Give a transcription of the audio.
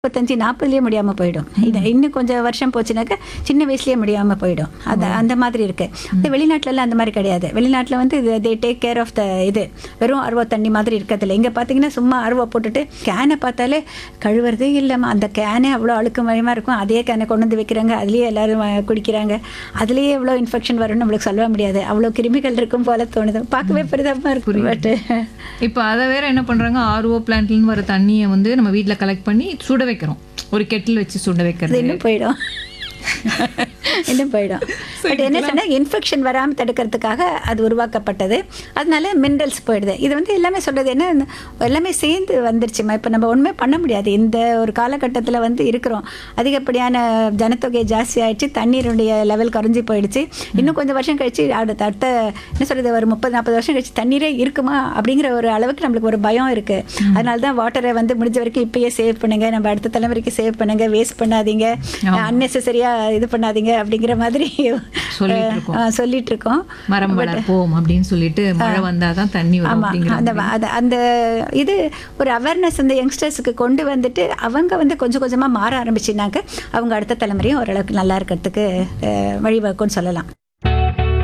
முப்பத்தஞ்சு நாற்பதுலேயே முடியாமல் போயிடும் இது இன்னும் கொஞ்சம் வருஷம் போச்சுனாக்கா சின்ன வயசுலேயே முடியாமல் போயிடும் அது அந்த மாதிரி இருக்கு இந்த வெளிநாட்டுலலாம் அந்த மாதிரி கிடையாது வெளிநாட்டில் வந்து they take care of the இது வெறும் அருவா தண்ணி மாதிரி இருக்கிறதில்ல இங்கே பார்த்தீங்கன்னா சும்மா அருவா போட்டுட்டு கேனை பார்த்தாலே கழுவுறதே இல்லைம்மா அந்த கேனே அவ்வளோ அழுக்கு மயமாக இருக்கும் அதே கேனை கொண்டு வந்து வைக்கிறாங்க அதுலேயே எல்லாரும் வ- குடிக்கிறாங்க அதுலேயே எவ்வளோ இன்ஃபெக்ஷன் வரும்னு நம்மளுக்கு சொல்ல முடியாது அவ்வளோ கிருமிகள் இருக்கும் போல தோணுது பார்க்கவே பெரிதமாக இருக்கும் பட் இப்போ அதை வேற என்ன பண்றாங்க ஆர்ஓ பிளான்ட்லன்னு வர தண்ணியை வந்து நம்ம வீட்ல கலெக்ட் பண்ணி சுட வைக்கிறோம் ஒரு கெட்டில் வச்சு சுட அது வைக்கிறது இன்னும் போயிடும் இன்னும் போயிடும் பட் என்ன சொன்னா இன்ஃபெக்ஷன் வராமல் தடுக்கிறதுக்காக அது உருவாக்கப்பட்டது அதனால மினரல்ஸ் போயிடுது இது வந்து எல்லாமே சொல்றது என்ன எல்லாமே சேர்ந்து வந்துருச்சுமா இப்போ நம்ம ஒன்றுமே பண்ண முடியாது இந்த ஒரு காலகட்டத்தில் வந்து இருக்கிறோம் அதிகப்படியான ஜனத்தொகை ஜாஸ்தி ஆயிடுச்சு தண்ணீருடைய லெவல் குறைஞ்சி போயிடுச்சு இன்னும் கொஞ்சம் வருஷம் கழிச்சு அடுத்த அடுத்த என்ன சொல்றது ஒரு முப்பது நாற்பது வருஷம் கழிச்சு தண்ணீரே இருக்குமா அப்படிங்கிற ஒரு அளவுக்கு நம்மளுக்கு ஒரு பயம் இருக்கு அதனால தான் வாட்டரை வந்து முடிஞ்ச வரைக்கும் இப்பயே சேவ் பண்ணுங்க நம்ம அடுத்த தலைமுறைக்கு சேவ் பண்ணுங்க வேஸ்ட் பண்ணாதீங்க அன்னெசரியா இது பண்ணாதீங்க அப்படிங்கிற மாதிரி சொல்லிட்டு இருக்கோம். அஹ், சொல்லிட்டு இருக்கோம் மரம் வளர்ப்போம் அப்படின்னு சொல்லிட்டு மழை வந்தாதான் தண்ணி வரும் ஆமா அப்படிங்கிற அந்த அந்த அந்த இது ஒரு அவேர்னஸ் அந்த யங்ஸ்டர்ஸுக்கு கொண்டு வந்துட்டு அவங்க வந்து கொஞ்சம் கொஞ்சமா மாற ஆரம்பிச்சுனாக்க அவங்க அடுத்த தலைமுறையும் ஓரளவுக்கு நல்லா இருக்கிறதுக்கு அஹ், வழிவகுக்கும்னு சொல்லலாம்